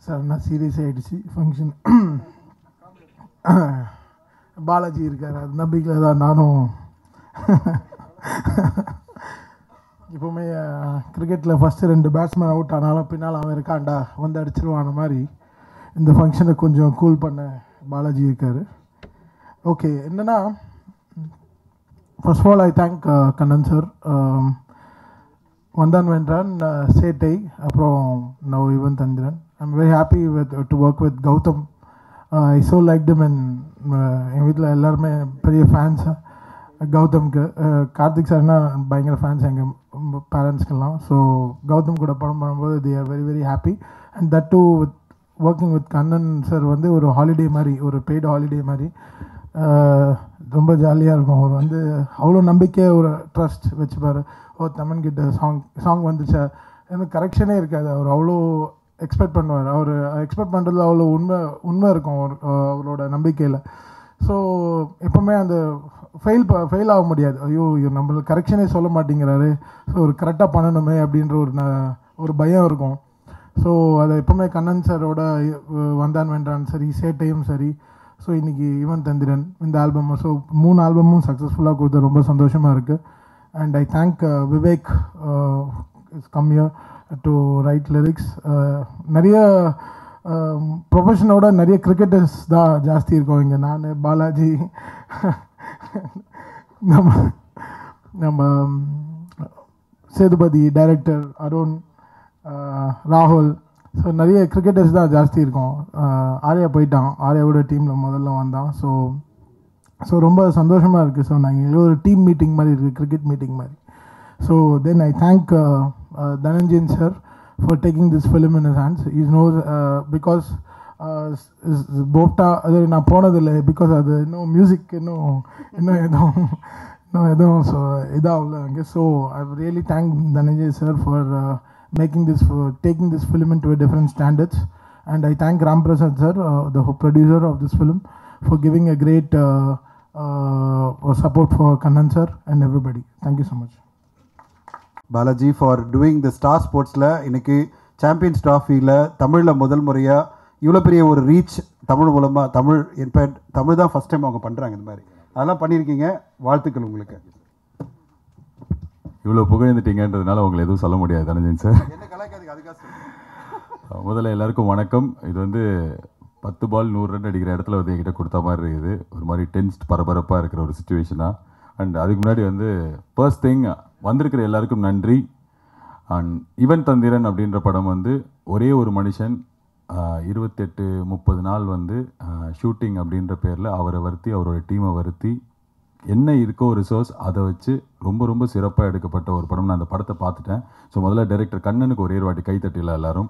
Sir நான் serious ஆகிடுச்சு function Balaji இருக்கார் அது நம்பிக்கையில் தான் நானும் இப்போவுமே கிரிக்கெட்டில் ஃபஸ்ட்டு ரெண்டு பேட்ஸ்மேன் அவுட் ஆனாலும் பின்னால் அவன் இருக்கான்டா வந்து அடிச்சிருவான மாதிரி இந்த ஃபங்க்ஷனை கொஞ்சம் கூல் பண்ண பாலாஜி இருக்கார் ஓகே என்னென்னா first of all I thank Kannan sir Vandhaan Vendraan uh, Settai அப்புறம் now Yuvan Thandhiran I'm very happy with to work with Gautham I so like team and எங்கள் வீட்டில் எல்லாருமே பெரிய ஃபேன்ஸ் கௌதம்க்கு Uh, கார்த்திக் சார்னா பயங்கர ஃபேன்ஸ் எங்கள் பேரண்ட்ஸ்க்கெல்லாம் ஸோ கௌதம் கூட படம் பண்ணும்போது they are very very happy and that too with working with Kannan sir வந்து ஒரு ஹாலிடே மாதிரி ஒரு பெய்டு ஹாலிடே மாதிரி Uh, ரொம்ப ஜாலியாக இருக்கும் அவர் வந்து அவ்வளோ நம்பிக்கை ஒரு ட்ரஸ்ட் வச்சுப்பார் ஓ தமன் கிட்ட சாங் சாங் வந்துச்சா எனக்கு கரெக்ஷனே இருக்காது அவர் அவ்வளோ எக்ஸ்பெக்ட் பண்ணுவார் அவர் எக்ஸ்பெக்ட் பண்ணுறதுல அவ்வளோ உண்மை உண்மை இருக்கும் அவர் அஹ் அவரோட நம்பிக்கையில் ஸோ எப்போவுமே அந்த ஃபெயில் ப ஃபெயில் ஆக முடியாது ஐயோ இவர் நம்மளுக்கு கரெக்ஷனே சொல்ல மாட்டேங்கிறாரு ஸோ ஒரு கரெக்டாக பண்ணணுமே அப்படின்ற ஒரு ந ஒரு பயம் இருக்கும் ஸோ அதை எப்போவுமே கண்ணன் சாரோட அஹ், வந்தான் வென்றான் சரி சேட்டையும் சரி ஸோ இன்றைக்கி யுவன் தந்திரன் இந்த ஆல்பம் ஸோ மூணு ஆல்பமும் சக்ஸஸ்ஃபுல்லாக கொடுத்து ரொம்ப சந்தோஷமாக இருக்குது and I thank Vivek is come here to write lyrics நிறைய ப்ரொஃபஷனோட நிறைய கிரிக்கெட்டர்ஸ் தான் ஜாஸ்தி இருக்கும் இங்கே நான் பாலாஜி நம்ம நம்ம ம், சேதுபதி டைரக்டர் அருண் ஆஹ், ராகுல் ஸோ நிறைய கிரிக்கெட்டர்ஸ் தான் ஜாஸ்தி இருக்கும் ஆஹ், ஆர்யா போயிட்டான் ஆர்யாவோட டீமில் முதல்ல வந்தான் ஸோ ஸோ ரொம்ப சந்தோஷமாக இருக்குது ஸோ நாங்கள் ஒரு டீம் மீட்டிங் மாதிரி இருக்குது கிரிக்கெட் மீட்டிங் மாதிரி so then I thank Dhananjayan sir for taking this film in his hands is nose because போப்டா அது நான் போனதில்லை பிகாஸ் அது இன்னும் மியூசிக் இன்னும் இன்னும் எதுவும் இன்னும் எதுவும் ஸோ இதாகல அங்கே so I really thank Dhananjay sir for making this taking this film in to different standards and I thank Ram Prasad sir the producer of this film for giving a great uh, uh, support for Kannan sir and everybody. Thank you so much. Balaji for doing the star ஸ்போர்ட்ஸில் இன்னைக்கு champions ட்ராஃபியில் தமிழில் முதல் முறையாக இவ்வளோ பெரிய ஒரு reach Tamil மூலமாக Tamil in fact Tamil தான் ஃபஸ்ட் டைம் அவங்க பண்ணுறாங்க இந்த மாதிரி அதெல்லாம் பண்ணியிருக்கீங்க வாழ்த்துக்கள் உங்களுக்கு இவ்வளோ புகழ்ந்துட்டீங்கன்றதுனால உங்களை எதுவும் சொல்ல முடியாது தனஞ்சன் சார் என்ன கலாய்க்காதுக்கு அதுக்காக முதல்ல எல்லாருக்கும் வணக்கம் இது வந்து பத்து பால் நூறு ரன் அடிக்கிற இடத்துல வந்து என்கிட்ட கொடுத்த மாதிரி இருக்குது ஒரு மாதிரி டென்ஸ்ட் பரபரப்பாக இருக்கிற ஒரு சுச்சுவேஷனாக அண்ட் அதுக்கு முன்னாடி வந்து ஃபர்ஸ்ட் திங் வந்திருக்கிற எல்லாருக்கும் நன்றி அண்ட் இவன் தந்திரன் அப்படின்ற படம் வந்து ஒரே ஒரு மனுஷன் ஆஹ், இருபத்தெட்டு முப்பது நாள் வந்து ஷூட்டிங் அப்படின்ற பேரில் அவரை வருத்தி அவரோட டீமை வருத்தி என்ன இருக்கோ ரிசோர்ஸ் அதை வச்சு ரொம்ப ரொம்ப சிறப்பாக எடுக்கப்பட்ட ஒரு படம் நான் அந்த படத்தை பார்த்துட்டேன் ஸோ முதல்ல டைரக்டர் கண்ணனுக்கு ஒரே ஒரு வாட்டி கைத்தட்டில எல்லாரும்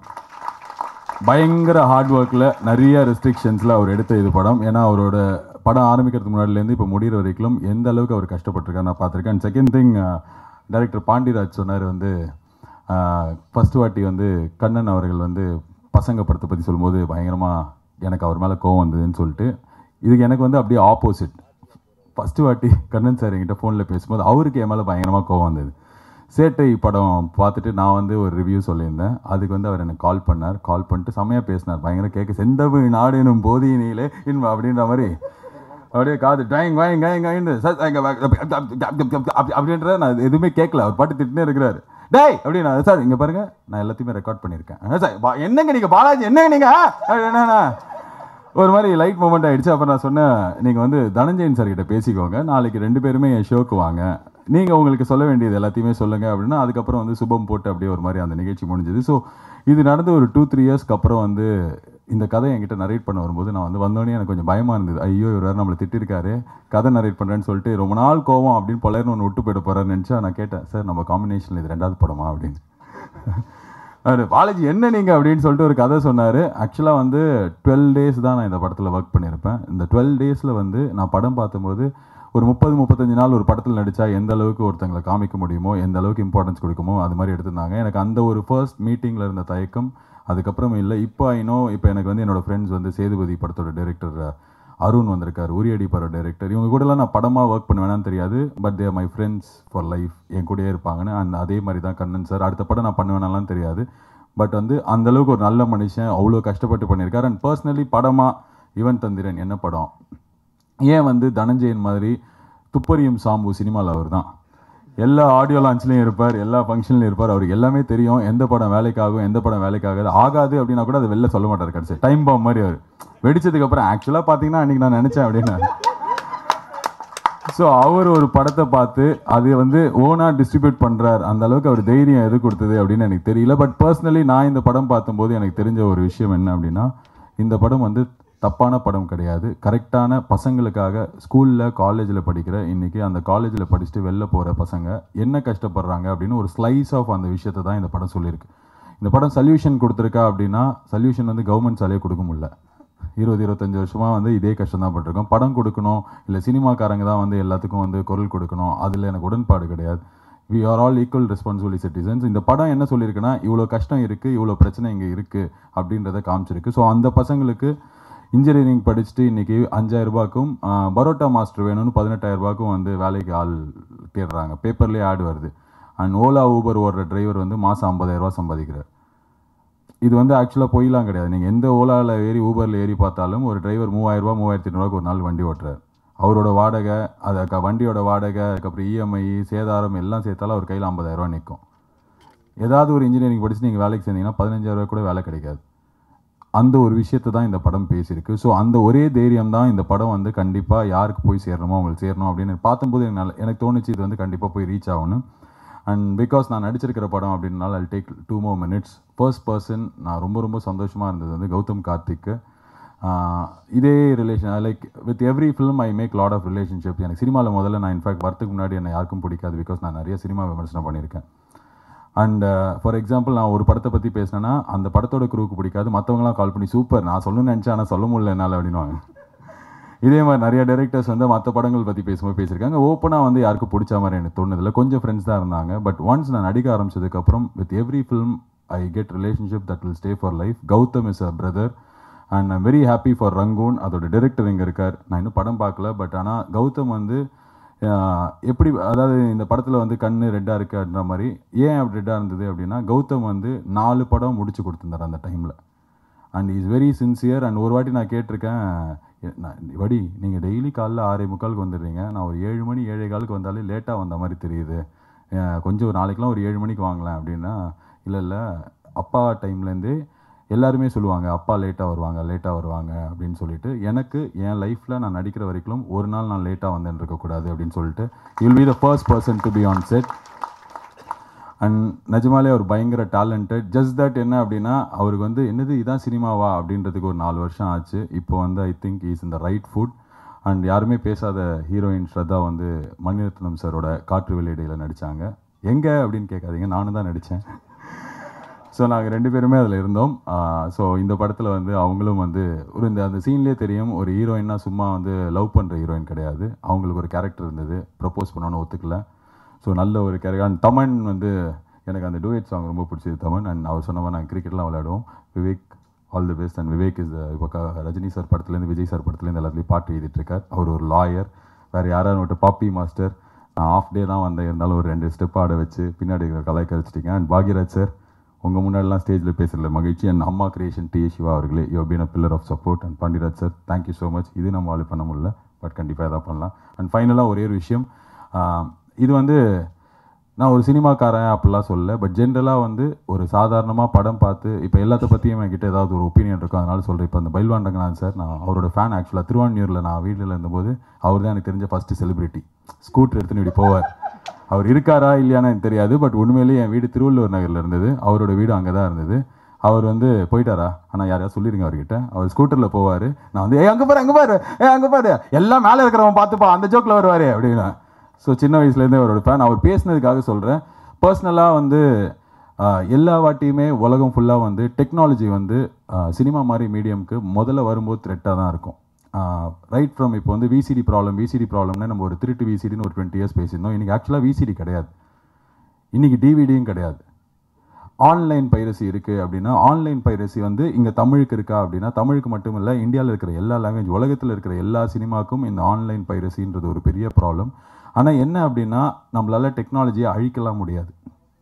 பயங்கர ஹார்ட் ஒர்க்கில் நிறைய ரெஸ்ட்ரிக்ஷன்ஸில் அவர் எடுத்த இது படம் ஏன்னா அவரோட படம் ஆரம்பிக்கிறதுக்கு முன்னாடிலேருந்து இப்போ முடிகிற வரைக்கும் எந்த அளவுக்கு அவர் கஷ்டப்பட்டிருக்காரு நான் பார்த்துருக்கேன் and second thing director Pandiraj சொன்னார் வந்து ஃபர்ஸ்ட் வாட்டி வந்து கண்ணன் அவர்கள் வந்து பசங்க படத்தை பற்றி சொல்லும்போது பயங்கரமாக எனக்கு அவர் மேலே கோவம் வந்ததுன்னு சொல்லிட்டு இதுக்கு எனக்கு வந்து அப்படியே ஆப்போசிட் ஃபஸ்ட்டு வாட்டி கண்ணன் சார் என்கிட்ட ஃபோனில் பேசும்போது அவருக்கு என் மேலே பயங்கரமாக கோவம் வந்தது சேட்டை படம் பார்த்துட்டு நான் வந்து ஒரு ரிவ்யூ சொல்லியிருந்தேன் அதுக்கு வந்து அவர் எனக்கு கால் பண்ணார் கால் பண்ணிட்டு செம்மையாக பேசினார் பயங்கர கேட்க செந்தமிழ் நாடு எனும் போதியினிலே இன்ப அப்படின்ற மாதிரி அப்படியே காது டாயிங் வாயிங் காயிங் காயின்னு சார் அங்க வா- அப்படி- அப்படி- அப்படி- அப்படின்ற நான் எதுவுமே கேட்கல அவர் பாட்டு திட்டுனே இருக்கிறாரு டேய் அப்படின்னா சார் இங்கே பாருங்க நான் எல்லாத்தையுமே ரெக்கார்ட் பண்ணியிருக்கேன் ஆ, சார் பா- என்னங்க நீங்கள் பாலாஜி என்னங்க நீங்கள் என்னண்ணா ஒரு மாதிரி லைட் மூமெண்ட் ஆயிடுச்சு அப்புறம் நான் சொன்னேன் நீங்கள் வந்து தனஞ்சயன் சார் கிட்ட பேசிக்கோங்க நாளைக்கு ரெண்டு பேருமே என் ஷோக்கு வாங்க நீங்கள் உங்களுக்கு சொல்ல வேண்டியது எல்லாத்தையுமே சொல்லுங்கள் அப்படின்னா அதுக்கப்புறம் வந்து சுபம் போட்டு அப்படியே ஒரு மாதிரி அந்த நிகழ்ச்சி முடிஞ்சது ஸோ இது நடந்து ஒரு டூ த்ரீ இயர்ஸ்க்கு அப்புறம் வந்து இந்த கதை என்கிட்ட நரேட் பண்ண வரும்போது நான் வந்து வந்தோடனே எனக்கு கொஞ்சம் பயமாக இருந்தது ஐயோ இவர் வேறு நம்மளை திட்டிருக்காரு கதை நரேட் பண்ணுறேன்னு சொல்லிட்டு ரொம்ப நாள் கோவம் அப்படின்னு பலர்னு ஒன்று விட்டு போயிட போகிறாருன்னு நினச்சா நான் கேட்டேன் சார் நம்ம காம்பினேஷனில் இது ரெண்டாவது படமா அப்படின்னு அவர் பாலாஜி என்ன நீங்கள் அப்படின்னு சொல்லிட்டு ஒரு கதை சொன்னார் ஆக்சுவலாக வந்து டுவெல் டேஸ் தான் நான் இந்த படத்தில் ஒர்க் பண்ணியிருப்பேன் இந்த டுவெல் டேஸில் வந்து நான் படம் பார்த்தபோது ஒரு முப்பது முப்பத்தஞ்சு நாள் ஒரு படத்தில் நடித்தா எந்த அளவுக்கு ஒருத்தங்களை காமிக்க முடியுமோ எந்த அளவுக்கு இம்பார்ட்டன்ஸ் கொடுக்குமோ அது மாதிரி எடுத்திருந்தாங்க எனக்கு அந்த ஒரு ஃபர்ஸ்ட் மீட்டிங்கில் இருந்த தயக்கம் அதுக்கப்புறம் இல்லை இப்போ ஐநோ இப்போ எனக்கு வந்து என்னோட ஃப்ரெண்ட்ஸ் வந்து சேதுபதி படத்தோட டைரக்டர் அருண் வந்திருக்காரு உரியடி பட டைரக்டர் இவங்க கூடலாம் நான் படமாக ஒர்க் பண்ணுவேனான்னு தெரியாது but there my friends for life என் கூடயே இருப்பாங்கன்னு அண்ட் அதே மாதிரி தான் கண்ணன் சார் அடுத்த படம் நான் பண்ணுவேனாலாம் தெரியாது பட் வந்து அந்த அளவுக்கு ஒரு நல்ல மனுஷன் அவ்வளோ கஷ்டப்பட்டு பண்ணியிருக்காரு அண்ட் பர்சனலி படமா யுவன் தந்திரன் என்ன படம் ஏன் வந்து தனஞ்சயன் மாதிரி துப்பறியும் சாம்பு சினிமாவில் அவர் தான் எல்லா ஆடியோ லான்ச்லையும் இருப்பார் எல்லா ஃபங்க்ஷன்லையும் இருப்பார் அவருக்கு எல்லாமே தெரியும் எந்த படம் வேலைக்காகும் எந்த படம் வேலைக்காகாது ஆகாது அப்படின்னா கூட அதை வெளில சொல்ல மாட்டார் கடைசி டைம் பாம் மாதிரி அவர் வெடிச்சதுக்கு அப்புறம் ஆக்சுவலாக பார்த்தீங்கன்னா அன்றைக்கி நான் நினச்சேன் அப்படின்னு ஸோ அவர் ஒரு படத்தை பார்த்து அது வந்து ஓனாக டிஸ்ட்ரிபியூட் பண்ணுறார் அந்த அளவுக்கு அவர் தைரியம் எது கொடுத்தது அப்படின்னு எனக்கு தெரியல பட் பர்சனலி நான் இந்த படம் பார்க்கும்போது எனக்கு தெரிஞ்ச ஒரு விஷயம் என்ன அப்படின்னா இந்த படம் வந்து தப்பான படம் கிடையாது கரெக்டான பசங்களுக்காக ஸ்கூலில் காலேஜில் படிக்கிற இன்னைக்கு அந்த காலேஜில் படிச்சுட்டு வெளில போகிற பசங்க என்ன கஷ்டப்படுறாங்க அப்படின்னு ஒரு ஸ்லைஸ் ஆஃப் அந்த விஷயத்தை தான் இந்த படம் சொல்லியிருக்கு இந்த படம் சொல்யூஷன் கொடுத்துருக்கா அப்படின்னா சொல்யூஷன் வந்து கவர்மெண்ட் சாலையே கொடுக்க முடியல இருபது இருபத்தஞ்சு வருஷமாக வந்து இதே கஷ்டம் தான் பட்டிருக்கோம் படம் கொடுக்கணும் இல்லை சினிமாக்காரங்க தான் வந்து எல்லாத்துக்கும் வந்து குரல் கொடுக்கணும் அதில் எனக்கு உடன்பாடு கிடையாது we are all equal responsibility citizens இந்த படம் என்ன சொல்லியிருக்குன்னா இவ்வளோ கஷ்டம் இருக்குது இவ்வளோ பிரச்சனை இங்கே இருக்குது அப்படின்றத காமிச்சிருக்கு ஸோ அந்த பசங்களுக்கு இன்ஜினியரிங் படிச்சுட்டு இன்றைக்கி அஞ்சாயிரம் ரூபாய்க்கும் ஆஹ், பரோட்டா மாஸ்டர் வேணும்னு பதினெட்டாயிரம் ரூபாய்க்கும் வந்து வேலைக்கு ஆள் தேடுறாங்க பேப்பர்லேயே ஆட் வருது அண்ட் ஓலா ஊபர் ஓடுற டிரைவர் வந்து மாதம் ஐம்பதாயிரம் ரூபாய் சம்பாதிக்கிறார் இது வந்து ஆக்சுவலாக பொய்லாம் கிடையாது நீங்கள் எந்த ஓலாவில் ஏறி ஊபரில் ஏறி பார்த்தாலும் ஒரு டிரைவர் மூவாயிரரூபா மூவாயிரத்தி ஐநூறுவாக்கு ஒரு நாள் வண்டி ஓட்டுறாரு அவரோட வாடகை அதுக்கு வண்டியோட வாடகை அதுக்கப்புறம் இஎம்ஐ சேதாரம் எல்லாம் சேர்த்தாலும் அவர் கையில் ஐம்பதாயிரரூவா நிற்கும் ஏதாவது ஒரு இன்ஜினியரிங் படிச்சு நீங்கள் வேலைக்கு சேர்ந்தீங்கன்னா பதினஞ்சாயிரரூவா கூட வேலை கிடைக்காது அந்த ஒரு விஷயத்தை தான் இந்த படம் பேசியிருக்கு ஸோ அந்த ஒரே தைரியம் தான் இந்த படம் வந்து கண்டிப்பாக யாருக்கு போய் சேரணுமோ அவங்களுக்கு சேரணும் அப்படின்னு பார்க்கும்போது எனக்கு நல்ல எனக்கு தோணுச்சு இது வந்து கண்டிப்பாக போய் ரீச் ஆகணும் அண்ட் பிகாஸ் நான் நடிச்சிருக்கிற படம் அப்படின்னால I take two more minutes first person நான் ரொம்ப ரொம்ப சந்தோஷமாக இருந்தது வந்து கௌதம் கார்த்திக்கு ஆஹ் இதே relation like with every film I make lot of relationship எனக்கு சினிமாவில் முதல்ல நான் இன்ஃபேக்ட் வரதுக்கு முன்னாடி என்னை யாருக்கும் பிடிக்காது பிகாஸ் நான் நிறைய சினிமா விமர்சனம் பண்ணியிருக்கேன் அண்ட் ஃபார் எக்ஸாம்பிள் நான் ஒரு படத்தை பற்றி பேசினேன்னா அந்த படத்தோட குரூவுக்கு பிடிக்காது மற்றவங்களாம் கால் பண்ணி சூப்பர் நான் சொல்லணும்னு நினச்சேன் ஆனால் சொல்ல முடியல என்னால் அப்படின்னுவாங்க இதே மாதிரி நிறைய டைரக்டர்ஸ் வந்து மற்ற படங்கள் பற்றி பேசும்போது பேசியிருக்காங்க ஓப்பனாக வந்து யாருக்கும் பிடிச்ச மாதிரி எனக்கு தோணுதில்ல கொஞ்சம் ஃப்ரெண்ட்ஸ் தான் இருந்தாங்க பட் ஒன்ஸ் நான் நடிக்க ஆரம்பிச்சதுக்கப்புறம் with every film I get relationship that will stay for life Gautham is a brother and I'm very happy for Rangoon அதோட டைரக்டர் இங்கே இருக்கார் நான் இன்னும் படம் பார்க்கல பட் ஆனால் கௌதம் வந்து ஆஹ், எப்படி அதாவது இந்த படத்தில் வந்து கண்ணு ரெட்டாக இருக்குன்ற மாதிரி ஏன் அப்படி ரெட்டாக இருந்தது அப்படின்னா கௌதம் வந்து நாலு படம் முடிச்சு கொடுத்துருந்தார் அந்த டைமில் and is very sincere and ஒரு வாட்டி நான் கேட்டிருக்கேன் எ- நான் வடி நீங்கள் டெய்லி காலைல ஆறே முக்காலுக்கு வந்துடுறீங்க நான் ஒரு ஏழு மணி ஏழே காலுக்கு வந்தாலே லேட்டாக வந்த மாதிரி தெரியுது அஹ் கொஞ்சம் ஒரு நாளைக்கெலாம் ஒரு ஏழு மணிக்கு வாங்கலாம் அப்படின்னா இல்லை இல்லை அப்பா டைம்லேருந்தே எல்லாருமே சொல்லுவாங்க அப்பா லேட்டாக வருவாங்க லேட்டாக வருவாங்க அப்படின்னு சொல்லிட்டு எனக்கு என் லைஃப்பில் நான் நடிக்கிற வரைக்கும் ஒரு நாள் நான் லேட்டாக வந்தேன்னு இருக்கக்கூடாது அப்படின்னு சொல்லிட்டு you'll be the first person to be on set and நிஜமாலே அவர் பயங்கர டேலண்டட் ஜஸ்ட் தட் என்ன அப்படின்னா அவருக்கு வந்து என்னது இதான் சினிமாவா அப்படின்றதுக்கு ஒரு நாலு வருஷம் ஆச்சு இப்போ வந்து ஐ திங்க் இஸ் இந்த ரைட் ஃபுட் அண்ட் யாருமே பேசாத ஹீரோயின் ஸ்ரத்தா வந்து மணிரத்னம் சாரோட காற்று வெளியிடையில் நடித்தாங்க எங்கே அப்படின்னு கேட்காதீங்க நானும் தான் நடித்தேன் ஸோ நாங்கள் ரெண்டு பேருமே அதில் இருந்தோம் ஸோ இந்த படத்தில் வந்து அவங்களும் வந்து ஒரு இந்த அந்த சீன்லேயே தெரியும் ஒரு ஹீரோயின்னா சும்மா வந்து லவ் பண்ணுற ஹீரோயின் கிடையாது அவங்களுக்கு ஒரு கேரக்டர் இருந்தது ப்ரப்போஸ் பண்ணணும்னு ஒத்துக்கல ஸோ நல்ல ஒரு கேரக்டர் அண்ட் தமன் வந்து எனக்கு அந்த டூயட் சாங் ரொம்ப பிடிச்சது தமன் அண்ட் அவர் சொன்ன மாதிரி நாங்கள் கிரிக்கெட்லாம் விளையாடுவோம் Vivek all the best and Vivek is இப்போ க- ரஜினி சார் படத்துலேருந்து விஜய் சார் படத்துலேருந்து எல்லாத்துலேயும் பாட்டு எழுதிட்டு இருக்கார் அவர் ஒரு லாயர் வேறு யாராவது மட்டும் பாப்பி மாஸ்டர் நான் ஆஃப் டே தான் வந்தேன் இருந்தாலும் ஒரு ரெண்டு ஸ்டெப் ஆட வச்சு பின்னாடி இருக்கிற கலாய்க்க வச்சுட்டீங்க அண்ட் பாக்யராஜ் சார் உங்கள் முன்னாடிலாம் ஸ்டேஜில் பேசுகிறதுல மகிழ்ச்சி அண்ட் அம்மா கிரியேஷன் டி சிவா அவர்களே you been a pillar of support and Pandiraj sir thank you so much இது நம்ம ஆளு பண்ண முடியல பட் கண்டிப்பாக எதாவது பண்ணலாம் அண்ட் ஃபைனலாக ஒரே ஒரு விஷயம் ஆஹ் இது வந்து நான் ஒரு சினிமாக்காரன் அப்படிலாம் சொல்லல பட் ஜென்ரலாக வந்து ஒரு சாதாரணமாக படம் பார்த்து இப்போ எல்லாத்த பற்றியும் என்கிட்ட ஏதாவது ஒரு ஒப்பீனியன் இருக்கும் அதனால சொல்கிறேன் இப்போ அந்த பைல்வான் ரங்கநாதன் சார் நான் அவரோட ஃபேன் ஆக்சுவலாக திருவான்மியூரில் நான் வீட்டில் இருந்தபோது அவர் தான் எனக்கு தெரிஞ்ச ஃபஸ்ட்டு செலிபிரிட்டி ஸ்கூட்டர் எடுத்துன்னு இப்படி போவார் அவர் இருக்காரா இல்லையான்னு எனக்கு தெரியாது பட் உண்மையிலேயே என் வீடு திருவள்ளூர் நகரில் இருந்தது அவரோட வீடு அங்கே தான் இருந்தது அவர் வந்து போயிட்டாரா ஆனால் யாரையா சொல்லிருங்க அவர்கிட்ட அவர் ஸ்கூட்டரில் போவார் நான் வந்து ஏ அங்கே பாரு அங்கே பாரு ஏ அங்கே பாரு எல்லாம் மேலே இருக்கிறவன் பார்த்துப்பா அந்த ஜோக்கில் வருவார் அப்படின்னு ஸோ சின்ன வயசுலேருந்தே அவரோட ஃபேன் அவர் பேசுனதுக்காக சொல்கிறேன் பர்சனலாக வந்து ஆஹ், எல்லா வாட்டியுமே உலகம் ஃபுல்லாக வந்து டெக்னாலஜி வந்து சினிமா மாதிரி மீடியம்க்கு முதல்ல வரும்போது த்ரெட்டாக தான் இருக்கும் ரைட் ஃப்ரம் இப்போ வந்து விசிடி ப்ராப்ளம் விசிடி ப்ராப்ளம்னு நம்ம ஒரு திருட்டு விசிடின்னு ஒரு டுவெண்ட்டி இயர்ஸ் பேசியிருந்தோம் இன்றைக்கி ஆக்சுவலாக விசிடி கிடையாது இன்றைக்கி டிவிடியும் கிடையாது ஆன்லைன் பைரசி இருக்குது அப்படின்னா ஆன்லைன் பைரசி வந்து இங்கே தமிழுக்கு இருக்கா அப்படின்னா தமிழுக்கு மட்டும் இல்லை இந்தியாவில் இருக்கிற எல்லா லாங்குவேஜ் உலகத்தில் இருக்கிற எல்லா சினிமாக்கும் இந்த ஆன்லைன் பைரசின்றது ஒரு பெரிய ப்ராப்ளம் ஆனால் என்ன அப்படின்னா நம்மளால டெக்னாலஜியை அழிக்கலாம் முடியாது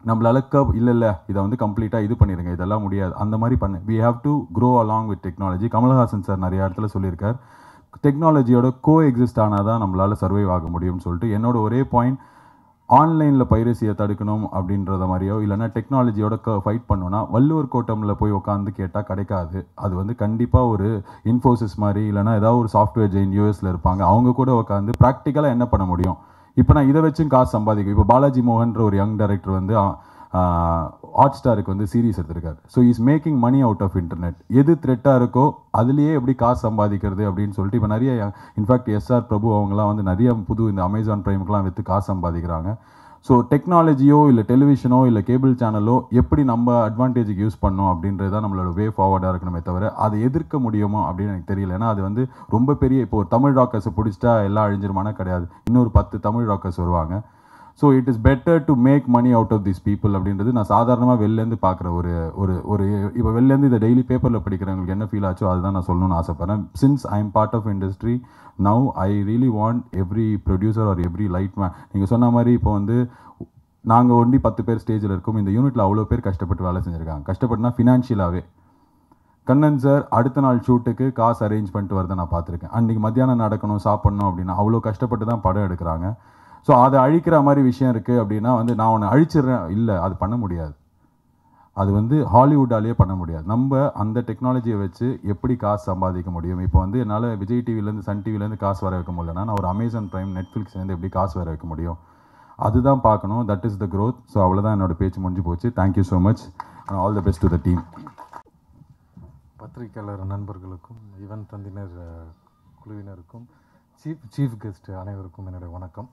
நம்மளால கப் இல்லை இல்லை இதை வந்து கம்ப்ளீட்டாக இது பண்ணிடுங்க இதெல்லாம் முடியாது அந்த மாதிரி பண்ணு we have to grow along with technology Kamal Haasan sir நிறைய இடத்துல சொல்லியிருக்கார் டெக்னாலஜியோட கோ எக்ஸிஸ்ட் ஆனால் தான் நம்மளால் சர்வைவ் ஆக முடியும்னு சொல்லிட்டு என்னோட ஒரே பாயிண்ட் ஆன்லைனில் பைரசியை தடுக்கணும் அப்படின்றத மாதிரியோ இல்லைன்னா டெக்னாலஜியோட க ஃபைட் பண்ணோன்னா வள்ளுவர் கோட்டமில் போய் உட்காந்து கேட்டால் கிடைக்காது அது வந்து கண்டிப்பாக ஒரு இன்ஃபோசிஸ் மாதிரி இல்லைன்னா ஏதாவது ஒரு சாஃப்ட்வேர் ஜெயின் யூஎஸில் இருப்பாங்க அவங்க கூட உட்காந்து ப்ராக்டிக்கலாக என்ன பண்ண முடியும் இப்போ நான் இதை வச்சும் காசு சம்பாதிக்கும் இப்போ பாலாஜி மோகன்ற ஒரு யங் டைரக்டர் வந்து ஹாட் ஸ்டாருக்கு வந்து சீரிஸ் எடுத்திருக்காரு so is making money out of internet எது த்ரெட்டாக இருக்கோ அதுலேயே எப்படி காசு சம்பாதிக்கிறது அப்படின்னு சொல்லிட்டு இப்போ நிறைய இன்ஃபேக்ட் எஸ்ஆர் பிரபு அவங்கலாம் வந்து நிறைய புது இந்த அமேசான் ப்ரைமுக்கெலாம் விற்று காசு சம்பாதிக்கிறாங்க ஸோ டெக்னாலஜியோ இல்லை டெலிவிஷனோ இல்லை கேபிள் சேனலோ எப்படி நம்ம அட்வான்டேஜுக்கு யூஸ் பண்ணோம் அப்படின்றது தான் நம்மளோட வே ஃபார்வர்டாக இருக்கணுமே தவிர அதை எதிர்க்க முடியுமோ அப்படின்னு எனக்கு தெரியல ஏன்னா அது வந்து ரொம்ப பெரிய இப்போ ஒரு தமிழ் ராக்கர்ஸை பிடிச்சிட்டா எல்லாம் அழிஞ்சிருமானா கிடையாது இன்னொரு பத்து தமிழ் ராக்கர்ஸ் வருவாங்க so it is better to make money out of this people அப்படின்றது நான் சாதாரணமாக வெளிலேருந்து பார்க்குற ஒரு ஒரு ஒரு இப்போ வெளிலேருந்து இதை டெய்லி பேப்பரில் படிக்கிறவங்களுக்கு என்ன ஃபீல் ஆச்சோ அதுதான் நான் சொல்லணும்னு ஆசைப்பட்றேன் since I am part of industry now I really want every producer are every light man நீங்கள் சொன்ன மாதிரி இப்போ வந்து நாங்கள் ஒண்டி பத்து பேர் ஸ்டேஜில் இருக்கோம் இந்த யூனிட்டில் அவ்வளோ பேர் கஷ்டப்பட்டு வேலை செஞ்சுருக்காங்க கஷ்டப்பட்டுனா ஃபினான்ஷியலாகவே கண்ணன் சார் அடுத்த நாள் ஷூட்டுக்கு காசு அரேஞ்ச் பண்ணிட்டு வரதை நான் பார்த்துருக்கேன் அன்றைக்கி மத்தியானம் நடக்கணும் சாப்பிட்ணும் அப்படின்னா அவ்வளோ கஷ்டப்பட்டு தான் படம் எடுக்கிறாங்க ஸோ அதை அழிக்கிற மாதிரி விஷயம் இருக்குது அப்படின்னா வந்து நான் உன்னை அழிச்சிடுறேன் இல்லை அது பண்ண முடியாது அது வந்து ஹாலிவுட்டாலேயே பண்ண முடியாது நம்ம அந்த டெக்னாலஜியை வச்சு எப்படி காசு சம்பாதிக்க முடியும் இப்போ வந்து என்னால் விஜய் டிவிலேருந்து சன் டிவிலேருந்து காசு வர வைக்க முடியலன்னா நான் ஒரு அமேசான் ப்ரைம் நெட்ஃப்ளிக்ஸ்லேருந்து எப்படி காசு வர வைக்க முடியும் அதுதான் பார்க்கணும் that is the growth so அவ்வளோதான் என்னோட பேச்சு முடிஞ்சு போச்சு thank you so much all the best to the team பத்திரிகையாளர் நண்பர்களுக்கும் ஈவென்ட் தந்தினர் அஹ், குழுவினருக்கும் சீஃப் சீஃப் கெஸ்ட் அனைவருக்கும் என்னுடைய வணக்கம்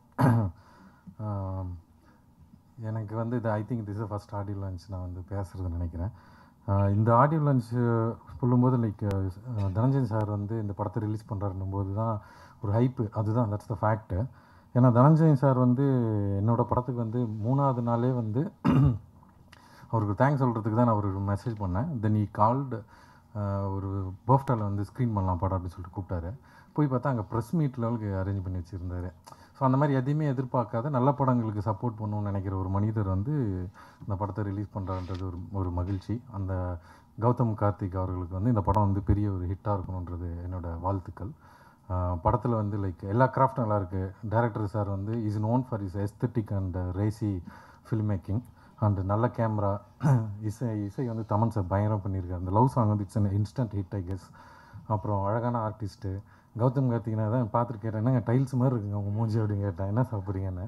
ஆம், எனக்கு வந்து இது I think this first audio launch நான் வந்து பேசுகிறது நினைக்கிறேன் ஆஹ், இந்த ஆடியோ லான்ச் சொல்லும்போது லைக் தனஞ்சயன் சார் வந்து இந்த படத்தை ரிலீஸ் பண்ணுறாருன்னும் போது தான் ஒரு ஹைப்பு அதுதான் தட்ஸ் த ஃபேக்ட்டு ஏன்னா தனஞ்சயன் சார் வந்து என்னோட படத்துக்கு வந்து மூணாவது நாளே வந்து அவருக்கு தேங்க்ஸ் சொல்கிறதுக்கு தான் நான் ஒரு மெசேஜ் பண்ணேன் தென் ஈ கால்டு ஒரு பர்ஃப்டாவில் வந்து ஸ்க்ரீன் பண்ணலாம் படம் அப்படின்னு சொல்லிட்டு கூப்பிட்டாரு போய் பார்த்தா அங்கே ப்ரெஸ் மீட் லெவலுக்கு அரேஞ்ச் பண்ணி வச்சுருந்தாரு ஸோ அந்த மாதிரி எதையுமே எதிர்பார்க்காத நல்ல படங்களுக்கு சப்போர்ட் பண்ணணும்னு நினைக்கிற ஒரு மனிதர் வந்து இந்த படத்தை ரிலீஸ் பண்ணுறான்றது ஒரு ஒரு மகிழ்ச்சி அந்த கௌதம் கார்த்திக் அவர்களுக்கு வந்து இந்த படம் வந்து பெரிய ஒரு ஹிட்டாக இருக்கணுன்றது என்னோட வாழ்த்துக்கள் படத்தில் வந்து லைக் எல்லா கிராஃப்டும் நல்லா இருக்குது டேரக்டர் சார் வந்து is known for is aesthetic and racy film making and நல்ல கேமரா இசை இசை வந்து தமன் சார் பயங்கரம் பண்ணியிருக்காரு அந்த லவ் சாங் வந்து it's an instant hit I guess அப்புறம் அழகான ஆர்டிஸ்ட்டு கௌதம் கார்த்திக்னா தான் பார்த்துட்டு கேட்டேன் என்னங்க டைல்ஸ் மாதிரி இருக்குங்க உங்கள் மூஞ்சி அப்படின்னு கேட்டேன் என்ன சாப்பிட்றீங்கன்னு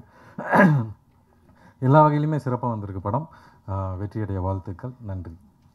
எல்லா வகையிலுமே சிறப்பாக வந்திருக்கு படம் ஆஹ் வெற்றியடைய வாழ்த்துக்கள் நன்றி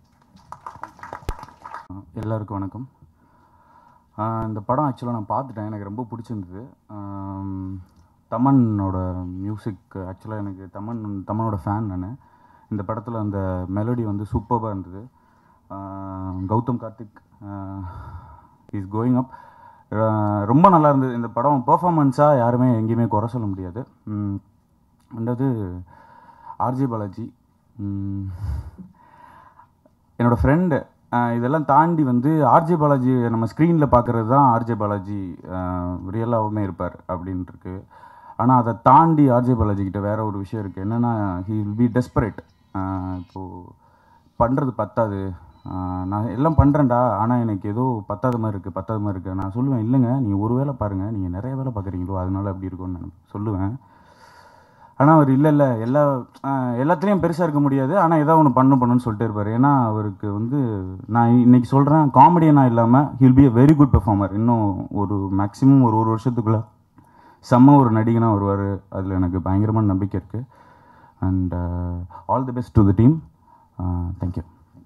எல்லாருக்கும் வணக்கம் ஆஹ் இந்த படம் ஆக்சுவலாக நான் பார்த்துட்டேன் எனக்கு ரொம்ப பிடிச்சிருந்தது ஆம், தமனோட மியூசிக் ஆக்சுவலாக எனக்கு தமன் தமனோட ஃபேன் நான் இந்த படத்தில் அந்த மெலடி வந்து சூப்பராக இருந்தது ஆஹ் Gautham Karthik is going up ரொம்ப நல்லா இருந்தது இந்த படம் பெர்ஃபார்மன்ஸாக யாருமே எங்கேயுமே குறை சொல்ல முடியாது ம், ரெண்டாவது ஆர்ஜே பாலாஜி ம், என்னோட ஃப்ரெண்டு இதெல்லாம் தாண்டி வந்து ஆர்ஜே பாலாஜி நம்ம ஸ்க்ரீனில் பார்க்குறது தான் ஆர்ஜே பாலாஜி ரியலாகவுமே இருப்பார் அப்படின்ட்டு இருக்கு ஆனால் அதை தாண்டி ஆர்ஜே பாலாஜி கிட்ட வேற ஒரு விஷயம் இருக்குது என்னென்னா ஹி வில் பி டெஸ்பரேட் இப்போது பண்ணுறது பத்தாது ஆஹ் நான் எல்லாம் பண்ணுறேன்டா ஆனால் எனக்கு ஏதோ பத்தாத மாதிரி இருக்குது பத்தாத மாதிரி இருக்குது நான் சொல்லுவேன் இல்லைங்க நீங்கள் ஒரு வேலை பாருங்கள் நீங்கள் நிறைய வேலை பார்க்குறீங்களோ அதனால அப்படி இருக்கும்னு நான் சொல்லுவேன் ஆனால் அவர் இல்லை இல்லை எல்லா ஆஹ் எல்லாத்துலேயும் பெருசாக இருக்க முடியாது ஆனால் ஏதாவது ஒன்று பண்ணு பண்ணுன்னு சொல்லிட்டே இருப்பார் ஏன்னா அவருக்கு வந்து நான் இன்னைக்கு சொல்கிறேன் காமெடியனாக இல்லாமல் he'll be a very good performer இன்னும் ஒரு மேக்ஸிமம் ஒரு ஒரு வருஷத்துக்குள்ளே செம்ம ஒரு நடிகனாக வருவார் அதில் எனக்கு பயங்கரமான நம்பிக்கை இருக்குது and all the best to the team thank you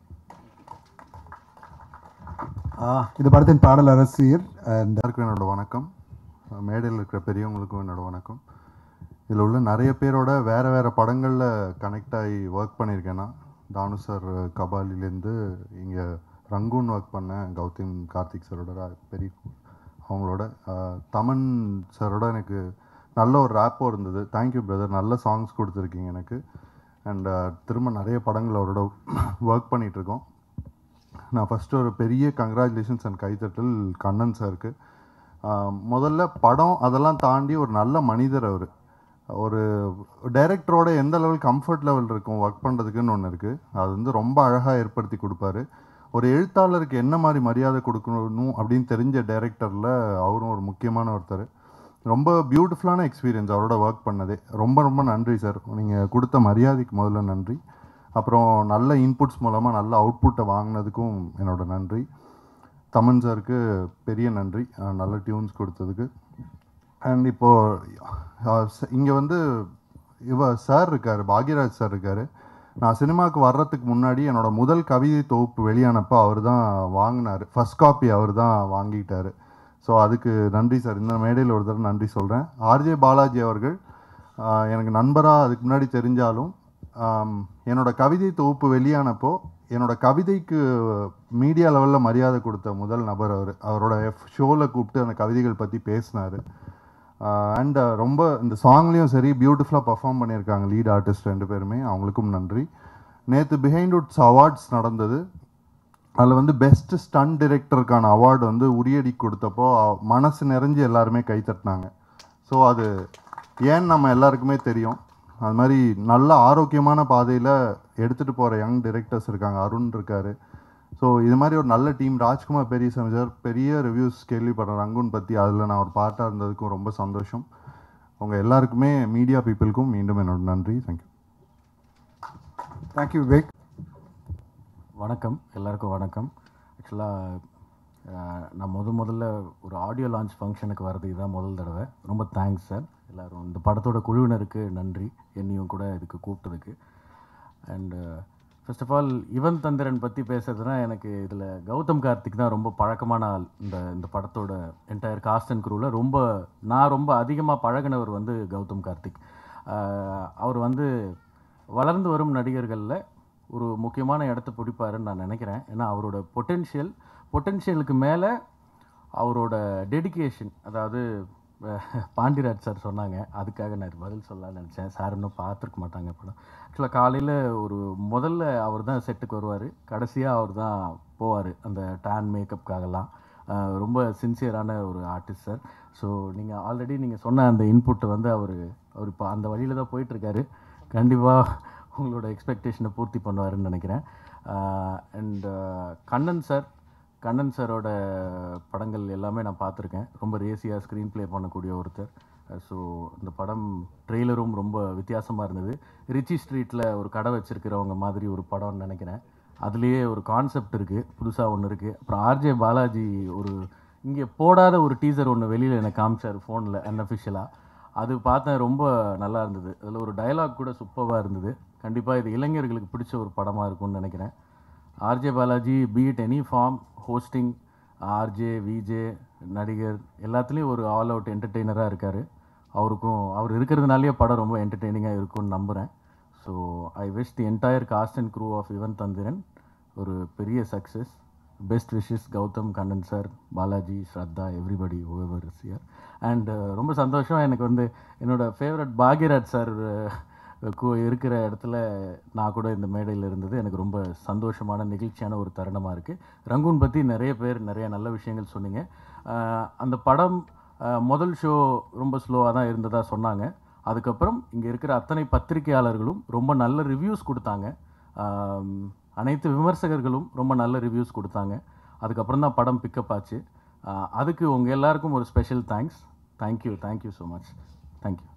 இது படத்தின் பாடல் அரசியர் அண்ட் எல்லாருக்கும் என்னோட வணக்கம் மேடையில் இருக்கிற பெரியவங்களுக்கும் என்னோட வணக்கம் இதில் உள்ள நிறைய பேரோட வேறு வேறு படங்களில் கனெக்ட் ஆகி ஒர்க் பண்ணியிருக்கேன்னா தானு சார் கபாலிலேருந்து இங்கே ரங்கூன் ஒர்க் பண்ணேன் கௌதம் கார்த்திக் சாரோட ரா- பெரிய அவங்களோட ஆஹ், தமன் சாரோட எனக்கு நல்ல ஒரு ரேப்போ இருந்தது தேங்க்யூ பிரதர் நல்ல சாங்ஸ் கொடுத்துருக்கீங்க எனக்கு அண்ட் திரும்ப நிறைய படங்கள் அவரோட ஒர்க் பண்ணிகிட்ருக்கோம் நான் ஃபஸ்ட்டு ஒரு பெரிய கங்க்ராச்சுலேஷன்ஸ் அண்ட் கைத்தட்டல் கண்ணன் சாருக்கு ஆஹ் முதல்ல படம் அதெல்லாம் தாண்டி ஒரு நல்ல மனிதர் அவர் ஒரு டைரக்டரோட எந்த லெவல் கம்ஃபர்ட் லெவல் இருக்கும் ஒர்க் பண்ணுறதுக்குன்னு ஒன்று இருக்குது அது வந்து ரொம்ப அழகாக ஏற்படுத்தி கொடுப்பாரு ஒரு எழுத்தாளருக்கு என்ன மாதிரி மரியாதை கொடுக்கணும் அப்படின்னு தெரிஞ்ச டைரக்டரில் அவரும் ஒரு முக்கியமான ஒருத்தர் ரொம்ப பியூட்டிஃபுல்லான எக்ஸ்பீரியன்ஸ் அவரோட ஒர்க் பண்ணதே ரொம்ப ரொம்ப நன்றி சார் நீங்கள் கொடுத்த மரியாதைக்கு முதல்ல நன்றி அப்புறம் நல்ல இன்புட்ஸ் மூலமாக நல்ல அவுட்புட்டை வாங்கினதுக்கும் என்னோட நன்றி தமன் சாருக்கு பெரிய நன்றி அஹ் நல்ல டியூன்ஸ் கொடுத்ததுக்கு அண்ட் இப்போது இங்கே வந்து இவ சார் இருக்கார் பாக்யராஜ் சார் இருக்கார் நான் சினிமாவுக்கு வர்றதுக்கு முன்னாடி என்னோட முதல் கவிதை தொகுப்பு வெளியானப்போ அவர் தான் வாங்கினார் ஃபர்ஸ்ட் காப்பி அவர் தான் வாங்கிட்டார் ஸோ அதுக்கு நன்றி சார் இந்த மேடையில் ஒரு தடவை நன்றி சொல்கிறேன் ஆர்ஜே பாலாஜி அவர்கள் ஆஹ், எனக்கு நண்பராக அதுக்கு முன்னாடி தெரிஞ்சாலும் ஆம், என்னோட கவிதை தொகுப்பு வெளியானப்போ என்னோட கவிதைக்கு மீடியா லெவலில் மரியாதை கொடுத்த முதல் நபர் அவர் அவரோட எஃப் ஷோவில் கூப்பிட்டு அந்த கவிதைகள் பற்றி பேசினார் அண்ட் ரொம்ப இந்த சாங்லேயும் சரி பியூட்டிஃபுல்லாக பர்ஃபார்ம் பண்ணியிருக்காங்க லீட் ஆர்டிஸ்ட் ரெண்டு பேருமே அவங்களுக்கும் நன்றி நேற்று பிஹைண்ட் உட்ஸ் அவார்ட்ஸ் நடந்தது அதில் வந்து பெஸ்ட் ஸ்டன் டிரெக்டருக்கான அவார்டு வந்து உரியடி கொடுத்தப்போ அ- மனசு நிறைஞ்சு எல்லாருமே கை தட்டினாங்க ஸோ அது ஏன்னு நம்ம எல்லாருக்குமே தெரியும் அது மாதிரி நல்ல ஆரோக்கியமான பாதையில் எடுத்துகிட்டு போகிற யங் டிரெக்டர்ஸ் இருக்காங்க அருண் இருக்காரு ஸோ இது மாதிரி ஒரு நல்ல டீம் ராஜ்குமார் பெரியசாமி சார் பெரிய ரிவ்யூஸ் கேள்விப்படுறேன் ரங்குன் பற்றி அதில் நான் ஒரு பார்ட்டாக இருந்ததுக்கும் ரொம்ப சந்தோஷம் உங்கள் எல்லாருக்குமே மீடியா பீப்புளுக்கும் மீண்டும் என்னோட நன்றி தேங்க்யூ தேங்க்யூ விவேக் வணக்கம் எல்லாருக்கும் வணக்கம் ஆக்சுவலாக நான் முத முதல்ல ஒரு ஆடியோ லான்ச் ஃபங்க்ஷனுக்கு வரது இதுதான் முதல் தடவை ரொம்ப தேங்க்ஸ் சார் எல்லோரும் இந்த படத்தோட குழுவினருக்கு நன்றி என்னையும் கூட இதுக்கு கூப்பிட்டதுக்கு and first of all Yuvan Thandhiran பற்றி பேசுறதுனா எனக்கு இதில் கௌதம் கார்த்திக் தான் ரொம்ப பழக்கமான ஆள் இந்த இந்த படத்தோட என்டையர் காஸ்ட் அண்ட் குரூவில் ரொம்ப நான் ரொம்ப அதிகமாக பழகினவர் வந்து கௌதம் கார்த்திக் ஆஹ் அவர் வந்து வளர்ந்து வரும் நடிகர்களில் ஒரு முக்கியமான இடத்த பிடிப்பாருன்னு நான் நினைக்கிறேன் ஏன்னா அவரோட பொட்டென்ஷியல் பொட்டென்ஷியலுக்கு மேலே அவரோட டெடிகேஷன் அதாவது அஹ், பாண்டிராஜ் சார் சொன்னாங்க அதுக்காக நான் பதில் சொல்லலாம்னு நினச்சேன் சார் இன்னும் பார்த்துருக்க மாட்டாங்க படம் ஆக்சுவலாக காலையில் ஒரு முதல்ல அவர் தான் செட்டுக்கு வருவார் கடைசியாக அவர் தான் போவார் அந்த டேன் மேக்கப்புக்காகலாம் அஹ், ரொம்ப சின்சியரான ஒரு ஆர்டிஸ்ட் சார் ஸோ நீங்கள் ஆல்ரெடி நீங்கள் சொன்ன அந்த இன்புட்டை வந்து அவர் அவர் இப்போ அந்த வழியில் தான் போயிட்டுருக்காரு கண்டிப்பாக உங்களோட எக்ஸ்பெக்டேஷனை பூர்த்தி பண்ணுவாருன்னு நினைக்கிறேன் அண்ட் கண்ணன் சார் கண்ணன் சாரோட படங்கள் எல்லாமே நான் பார்த்துருக்கேன் ரொம்ப ரேசியாக ஸ்க்ரீன் ப்ளே பண்ணக்கூடிய ஒருத்தர் ஸோ இந்த படம் ட்ரெய்லரும் ரொம்ப வித்தியாசமாக இருந்தது ரிச்சி ஸ்ட்ரீட்டில் ஒரு கடை வச்சிருக்கிறவங்க மாதிரி ஒரு படம்னு நினைக்கிறேன் அதுலேயே ஒரு கான்செப்ட் இருக்குது புதுசாக ஒன்று இருக்குது அப்புறம் ஆர்ஜே பாலாஜி ஒரு இங்கே போடாத ஒரு டீசர் ஒன்று வெளியில் எனக்கு காமிச்சார் ஃபோனில் அன்அஃபிஷியலாக அது பார்த்தேன் ரொம்ப நல்லா இருந்தது அதில் ஒரு டயலாக் கூட சூப்பராக இருந்தது கண்டிப்பாக இது இளைஞர்களுக்கு பிடிச்ச ஒரு படமாக இருக்கும்னு நினைக்கிறேன் RJ Balaji beat any form hosting RJ VJ நடிகர் எல்லாத்துலேயும் ஒரு ஆல் அவுட் என்டர்டெய்னராக இருக்கார் அவருக்கும் அவர் இருக்கிறதுனாலேயே படம் ரொம்ப என்டர்டெய்னிங்காக இருக்கும்னு நம்புகிறேன் so I wish the entire cast and crew of Yuvan Thandhiran ஒரு பெரிய success best wishes Gautham Kannan sir Balaji Shraddha everybody over is year and ரொம்ப சந்தோஷம் எனக்கு வந்து என்னோட ஃபேவரட் பாக்யராஜ் சார் இருக்கிற இடத்துல நான் கூட இந்த மேடையில் இருந்தது எனக்கு ரொம்ப சந்தோஷமான நிகழ்ச்சியான ஒரு தருணமாக இருக்குது ரங்கூன் பற்றி நிறைய பேர் நிறைய நல்ல விஷயங்கள் சொன்னீங்க அஹ் அந்த படம் அஹ் முதல் ஷோ ரொம்ப ஸ்லோவாக தான் இருந்ததா சொன்னாங்க அதுக்கப்புறம் இங்கே இருக்கிற அத்தனை பத்திரிகையாளர்களும் ரொம்ப நல்ல ரிவ்யூஸ் கொடுத்தாங்க ஆம், அனைத்து விமர்சகர்களும் ரொம்ப நல்ல ரிவ்யூஸ் கொடுத்தாங்க அதுக்கப்புறம் தான் படம் பிக்கப் ஆச்சு ஆஹ் அதுக்கு உங்கள் எல்லாருக்கும் ஒரு special thanks thank you thank you so much thank you